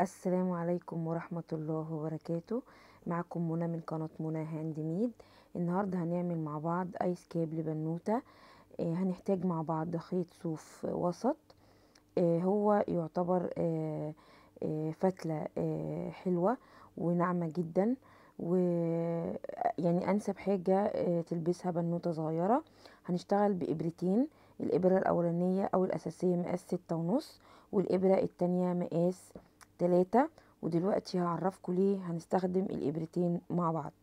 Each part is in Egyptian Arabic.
السلام عليكم ورحمة الله وبركاته معكم منى من قناة منى هاند ميد النهاردة هنعمل مع بعض ايس كاب لبنوتة آه، هنحتاج مع بعض خيط صوف وسط آه، هو يعتبر آه، آه، فتلة آه، حلوة وناعمة جدا ويعني انسب حاجة آه، تلبسها بنوتة صغيرة هنشتغل بإبرتين الإبرة الأولانية أو الأساسية مقاس ستة ونص والإبرة التانية مقاس تلاتة ودلوقتي هعرفكم ليه هنستخدم الإبرتين مع بعض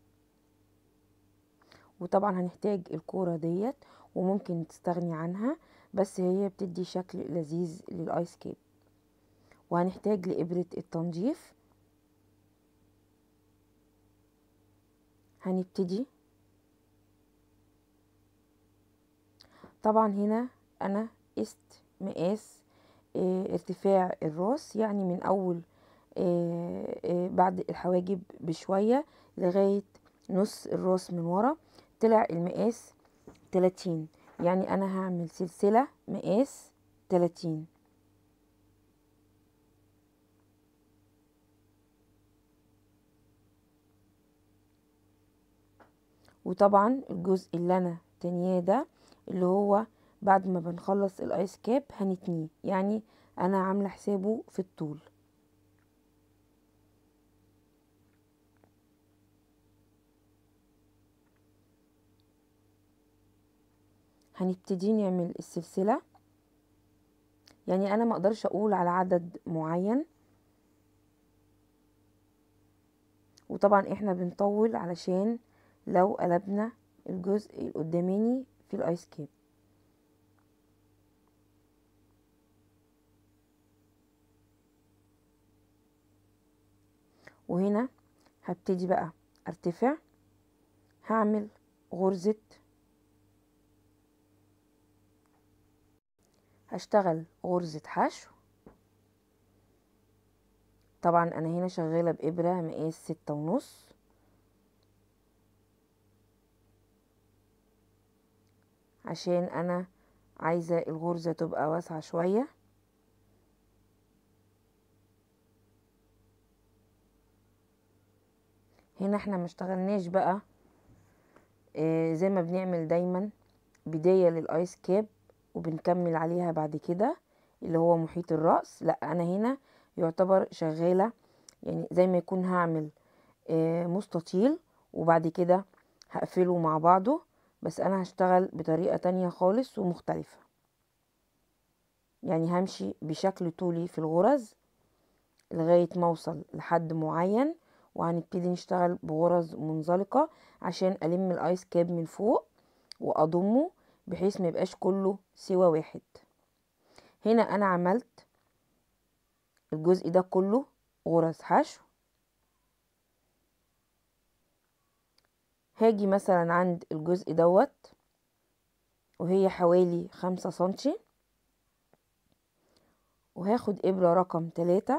وطبعا هنحتاج الكورة ديت وممكن تستغني عنها بس هي بتدي شكل لذيذ للآيس كيب وهنحتاج لإبرة التنظيف هنبتدي طبعا هنا انا قست مقاس اه ارتفاع الراس يعني من اول اه اه بعد الحواجب بشوية لغاية نص الراس من ورا طلع المقاس تلاتين يعني انا هعمل سلسلة مقاس تلاتين وطبعا الجزء اللي انا تانياه ده اللي هو بعد ما بنخلص الايس كاب هنتنيه يعني انا عامله حسابه في الطول هنبتدي نعمل السلسله يعني انا ما اقدرش اقول على عدد معين وطبعا احنا بنطول علشان لو قلبنا الجزء القداماني في الايس كاب وهنا هبتدي بقى ارتفع هعمل غرزة هشتغل غرزة حشو طبعا انا هنا شغالة بإبرة مقاس ستة ونص عشان انا عايزة الغرزة تبقى واسعة شوية هنا احنا مشتغلناش بقى اه زي ما بنعمل دايما بداية للايس كاب وبنكمل عليها بعد كده اللي هو محيط الرأس لا انا هنا يعتبر شغالة يعني زي ما يكون هعمل اه مستطيل وبعد كده هقفله مع بعضه بس انا هشتغل بطريقة تانية خالص ومختلفة يعني همشي بشكل طولي في الغرز لغاية ما اوصل لحد معين وهنبتدي نشتغل بغرز منزلقة عشان ألم الآيس كاب من فوق وأضمه بحيث ما يبقاش كله سوا واحد هنا أنا عملت الجزء ده كله غرز حشو هاجي مثلا عند الجزء دوت وهي حوالي خمسة سنتي وهاخد إبرة رقم تلاتة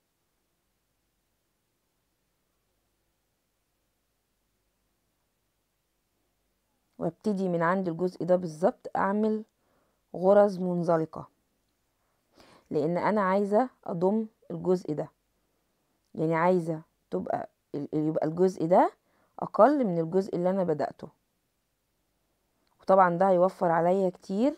وابتدي من عند الجزء ده بالظبط اعمل غرز منزلقة لان انا عايزة اضم الجزء ده يعني عايزة تبقى يبقى الجزء ده اقل من الجزء اللي انا بدأته وطبعا ده هيوفر عليا كتير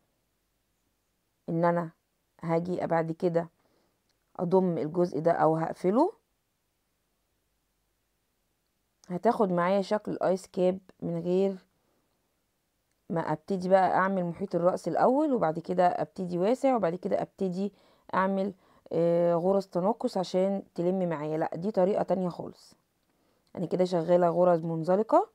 ان انا هاجي بعد كده اضم الجزء ده او هقفله هتاخد معايا شكل الايس كاب من غير ما ابتدي بقى اعمل محيط الرأس الاول وبعد كده ابتدي واسع وبعد كده ابتدي اعمل آه غرز تناقص عشان تلم معايا لا دي طريقة تانية خالص انا كده شغالة غرز منزلقة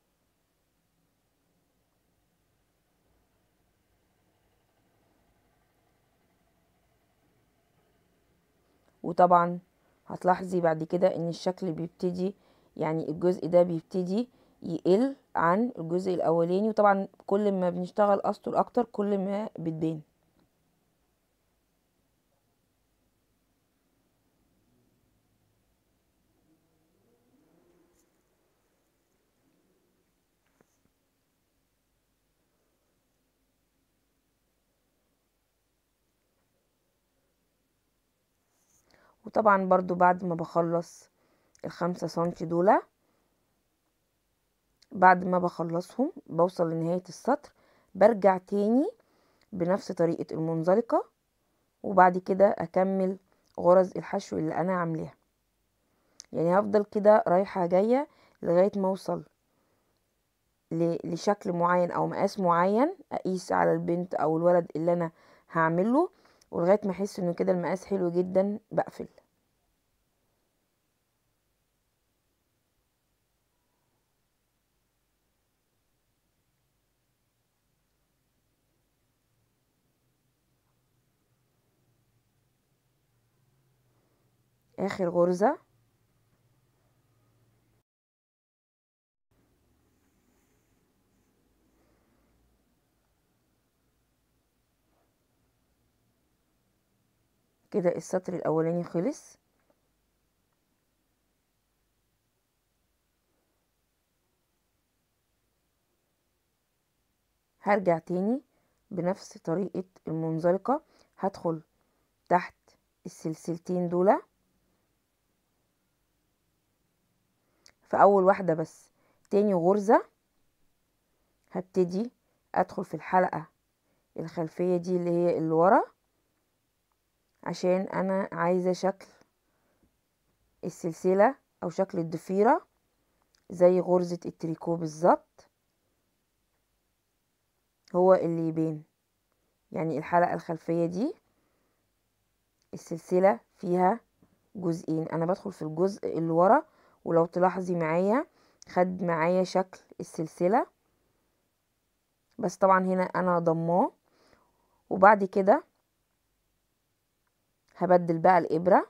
وطبعا هتلاحظي بعد كده ان الشكل بيبتدي يعني الجزء ده بيبتدي يقل عن الجزء الاولاني وطبعا كل ما بنشتغل اسطر اكتر كل ما بتبان وطبعا برضو بعد ما بخلص الخمسة سنتي دول بعد ما بخلصهم بوصل لنهاية السطر برجع تاني بنفس طريقة المنزلقة وبعد كده اكمل غرز الحشو اللي انا عاملاها يعني هفضل كده رايحة جاية لغاية ما اوصل لشكل معين او مقاس معين اقيس على البنت او الولد اللي انا هعمله ولغايه ما احس انه كده المقاس حلو جدا بقفل اخر غرزه كده السطر الاولاني خلص هرجع تاني بنفس طريقة المنزلقة هدخل تحت السلسلتين دول في اول واحدة بس تاني غرزة هبتدي ادخل في الحلقة الخلفية دي اللي هي اللي ورا عشان انا عايزة شكل السلسلة او شكل الضفيرة زي غرزة التريكو بالظبط هو اللي يبان يعني الحلقة الخلفية دي السلسلة فيها جزئين انا بدخل في الجزء اللي ورا ولو تلاحظي معايا خد معايا شكل السلسلة بس طبعا هنا انا ضماه وبعد كده هبدل بقى الابرة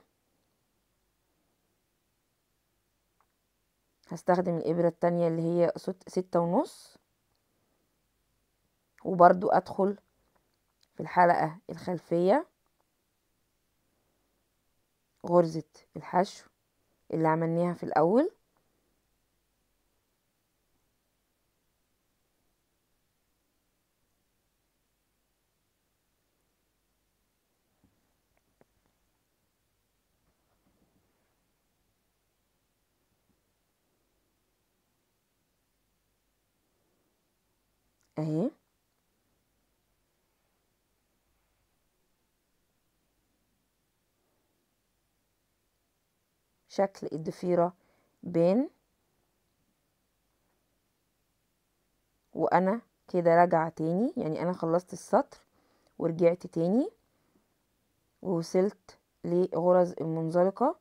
هستخدم الابرة التانية اللي هي ستة ونص وبرضو ادخل في الحلقة الخلفية غرزة الحشو اللي عملناها في الاول اهي شكل الضفيرة بان وانا كده راجعة تاني يعني انا خلصت السطر ورجعت تاني ووصلت لغرز المنزلقة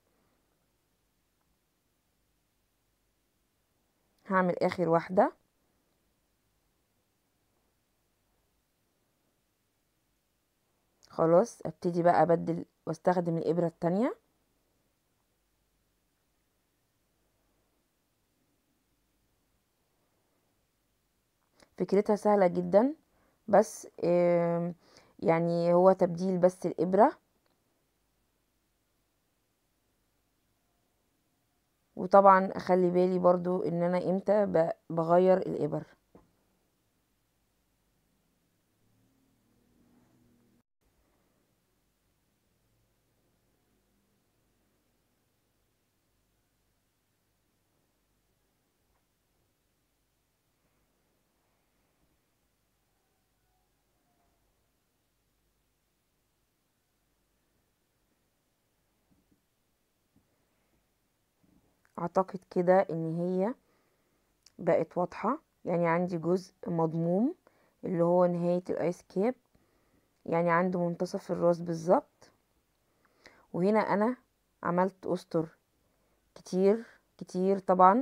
هعمل اخر واحدة خلاص ابتدي بقى ابدل واستخدم الابرة التانية فكرتها سهلة جدا بس يعني هو تبديل بس الإبرة وطبعا اخلي بالي برضو ان انا امتى بغير الابر اعتقد كده ان هي بقت واضحة يعني عندي جزء مضموم اللي هو نهاية الايس كاب يعني عند منتصف الراس بالظبط وهنا انا عملت اسطر كتير كتير طبعا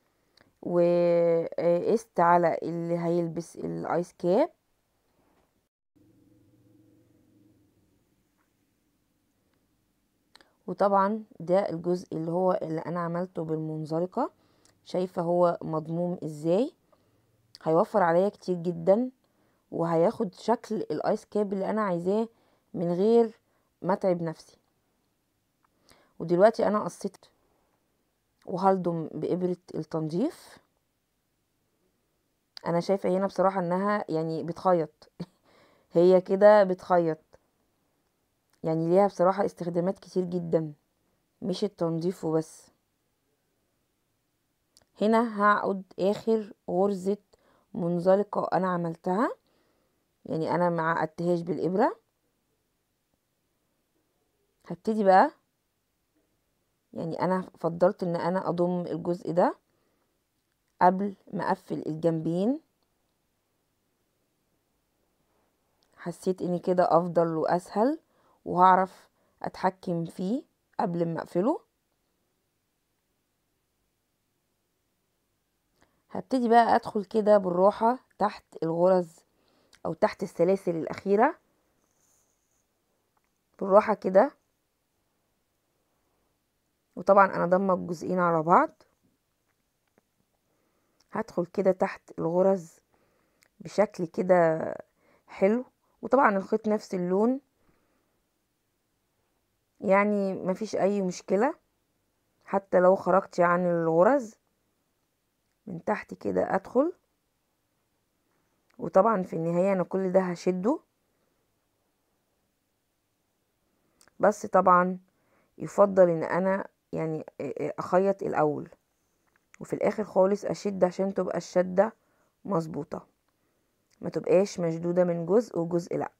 وقست على اللي هيلبس الايس كاب وطبعا ده الجزء اللي هو اللي انا عملته بالمنزلقة شايفة هو مضموم ازاي هيوفر عليا كتير جدا وهياخد شكل الايس كاب اللي انا عايزاه من غير ما اتعب نفسي ودلوقتي انا قصيت وهلضم بابرة التنظيف انا شايفة هنا بصراحة انها يعني بتخيط هي كده بتخيط يعني ليها بصراحة استخدامات كتير جدا مش التنظيف وبس هنا هعقد اخر غرزة منزلقة انا عملتها يعني انا ما عقدتهاش بالابرة هبتدي بقى يعني انا فضلت ان انا اضم الجزء ده قبل ما اقفل الجنبين حسيت ان كده افضل واسهل وهعرف اتحكم فيه قبل ما اقفله هبتدي بقى ادخل كده بالراحة تحت الغرز او تحت السلاسل الاخيرة بالراحة كده وطبعا انا ضمه الجزئين على بعض هدخل كده تحت الغرز بشكل كده حلو وطبعا الخيط نفس اللون يعني مفيش اي مشكلة حتى لو خرجتي عن الغرز من تحت كده ادخل وطبعا في النهاية انا كل ده هشده بس طبعا يفضل ان انا يعني اخيط الاول وفي الاخر خالص اشد عشان تبقى الشدة مظبوطة ما تبقاش مشدودة من جزء وجزء لا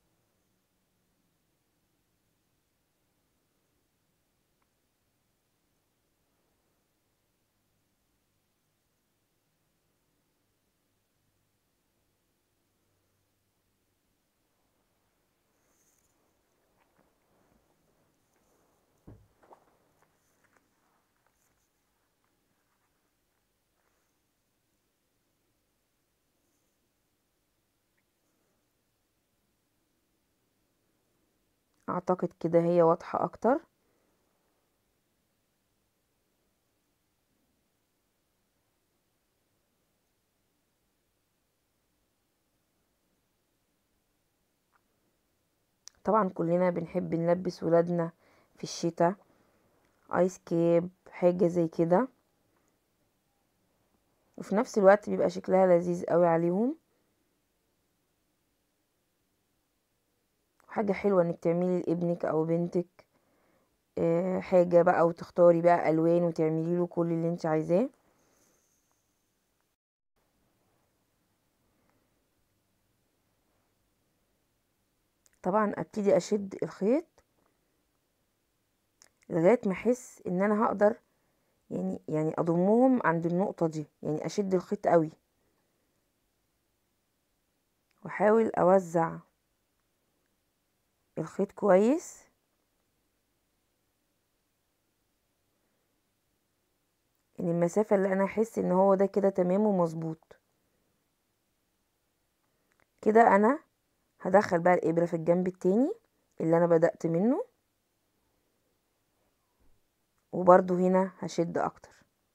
اعتقد كده هي واضحة اكتر طبعا كلنا بنحب نلبس ولادنا في الشتاء ايس كيب حاجة زي كده وفي نفس الوقت بيبقى شكلها لذيذ قوي عليهم حاجة حلوة انك تعملي لابنك او بنتك آه، حاجة بقى وتختاري بقى الوان وتعملي له كل اللي انت عايزاه طبعا ابتدي اشد الخيط لغايه ما احس ان انا هقدر يعني يعني اضمهم عند النقطه دي يعني اشد الخيط قوي واحاول اوزع الخيط كويس ان المسافة اللي انا احس ان هو ده كده تمام ومظبوط كده انا هدخل بقى الابرة في الجنب التاني اللي انا بدأت منه وبرضو هنا هشد اكتر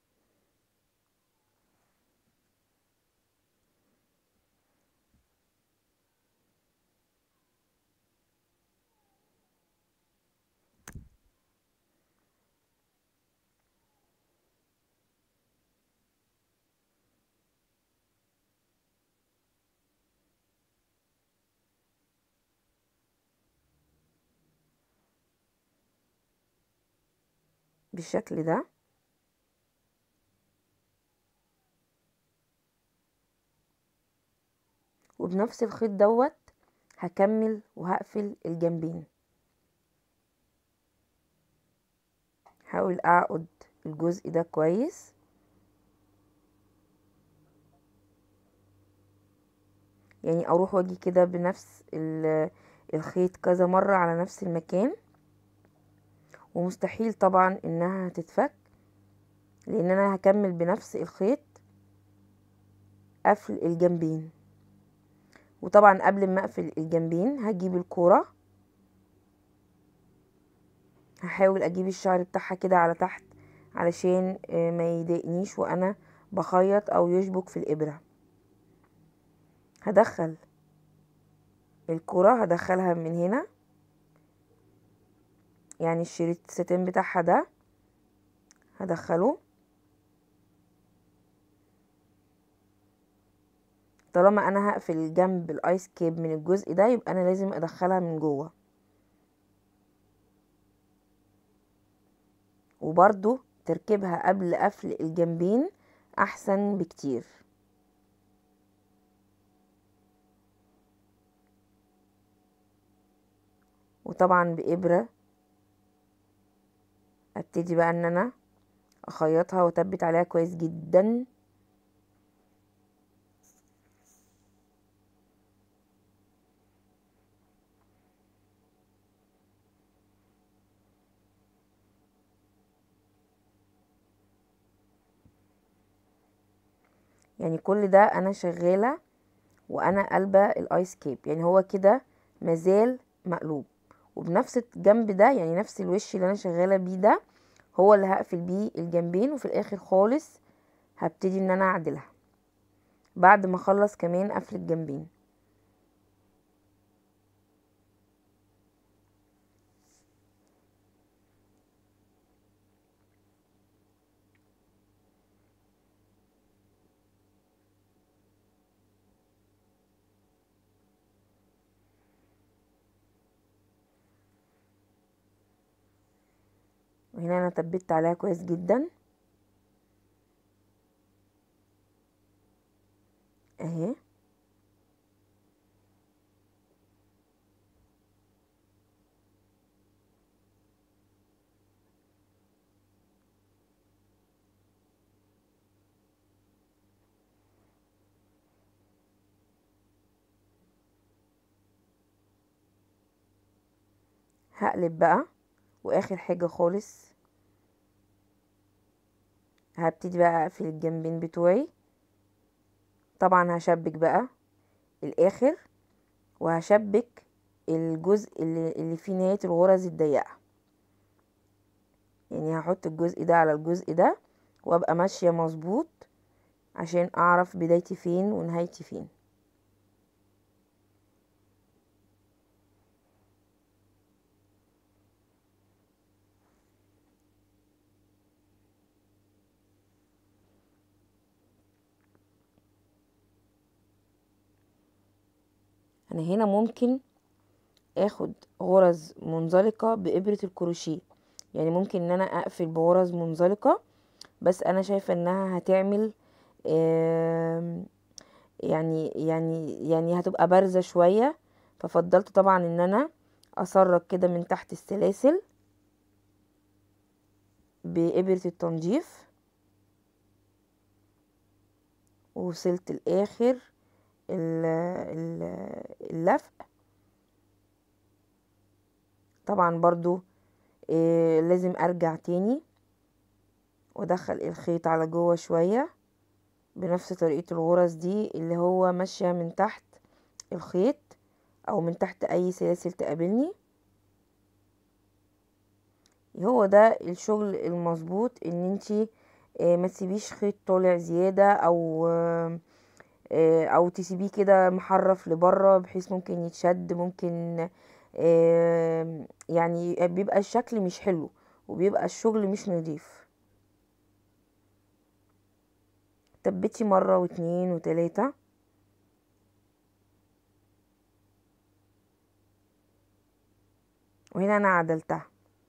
بالشكل ده وبنفس الخيط دوت هكمل وهقفل الجنبين هحاول اعقد الجزء ده كويس يعني اروح واجي كده بنفس الخيط كذا مرة على نفس المكان ومستحيل طبعا انها هتتفك لان انا هكمل بنفس الخيط قفل الجنبين وطبعا قبل ما اقفل الجنبين هجيب الكوره هحاول اجيب الشعر بتاعها كده على تحت علشان ما يضايقنيش وانا بخيط او يشبك في الابره هدخل الكرة هدخلها من هنا يعني الشريط الستين بتاعها ده هدخله طالما انا هقفل جنب الايس كيب من الجزء ده يبقى انا لازم ادخلها من جوه وبرضو تركيبها قبل قفل الجنبين احسن بكتير وطبعا بإبرة ابتدي بقى ان انا اخيطها واثبت عليها كويس جدا يعني كل ده انا شغاله وانا قلبه الايس كيب يعني هو كده مازال مقلوب وبنفس الجنب ده يعني نفس الوش اللي انا شغاله بيه ده هو اللي هقفل بيه الجنبين وفي الاخر خالص هبتدي ان انا اعدلها بعد ما اخلص كمان قفل الجنبين وهنا انا تبت عليها كويس جدا اهي هقلب بقى واخر حاجة خالص هبتدي بقى اقفل الجنبين بتوعي طبعا هشبك بقى الاخر وهشبك الجزء اللي, اللي فيه نهاية الغرز الضيقة يعني هحط الجزء ده على الجزء ده وابقى ماشية مظبوط عشان اعرف بدايتي فين ونهايتي فين انا هنا ممكن اخد غرز منزلقة بإبرة الكروشيه يعني ممكن ان انا اقفل بغرز منزلقة بس انا شايفة انها هتعمل يعني يعني يعني هتبقى بارزة شوية ففضلت طبعا ان انا اسرق كده من تحت السلاسل بإبرة التنظيف ووصلت الاخر اللفق طبعا برضو إيه لازم ارجع تاني وادخل الخيط على جوه شوية بنفس طريقة الغرز دي اللي هو ماشية من تحت الخيط او من تحت اي سلاسل تقابلني هو ده الشغل المظبوط ان انتي إيه ما تسيبيش خيط طالع زيادة او او تسيبيه كده محرف لبره بحيث ممكن يتشد ممكن يعني بيبقى الشكل مش حلو وبيبقى الشغل مش نظيف تبتي مرة واتنين وتلاتة وهنا انا عدلتها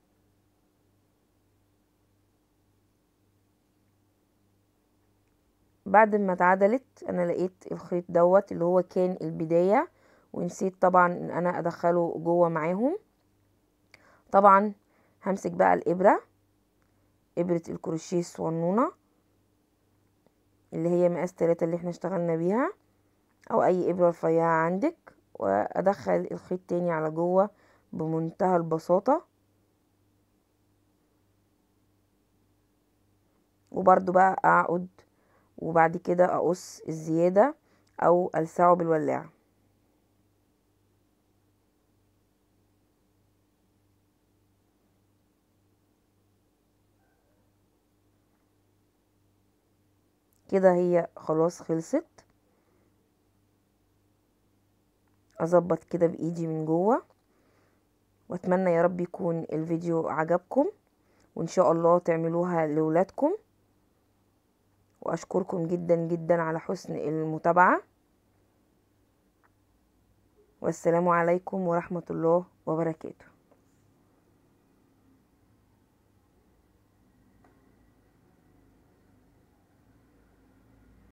بعد ما اتعدلت انا لقيت الخيط دوت اللي هو كان البداية ونسيت طبعا ان انا ادخله جوه معاهم طبعا همسك بقى الابرة ابرة الكروشيه الصغنونة اللي هي مقاس تلاتة اللي احنا اشتغلنا بيها او اي ابرة رفيعة عندك وادخل الخيط تاني على جوه بمنتهى البساطة وبرضو بقى اقعد وبعد كده اقص الزيادة او السعه بالولاعة كده هي خلاص خلصت اظبط كده بايدي من جوه واتمنى يا رب يكون الفيديو عجبكم وان شاء الله تعملوها لولادكم واشكركم جدا جدا على حسن المتابعة والسلام عليكم ورحمة الله وبركاته